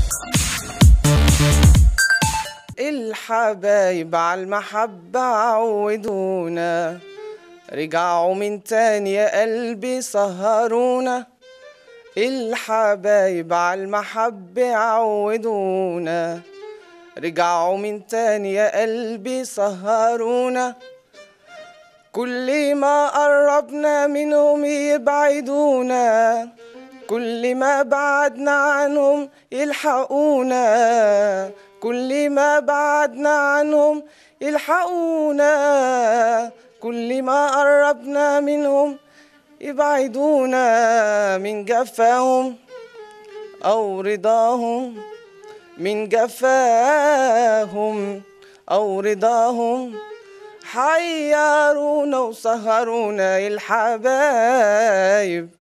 الحبايب على المحبة عودونا رجعوا من تاني يا قلبي سهرونا الحبايب على المحبة عودونا رجعوا من تاني يا قلبي سهرونا كل ما قربنا منهم يبعدونا كل ما بعدنا عنهم يلحقونا كل ما بعدنا عنهم يلحقونا كل ما قربنا منهم يبعدونا من جفاهم أو رضاهم من جفاهم أو رضاهم حيرونا وسهرونا الحبايب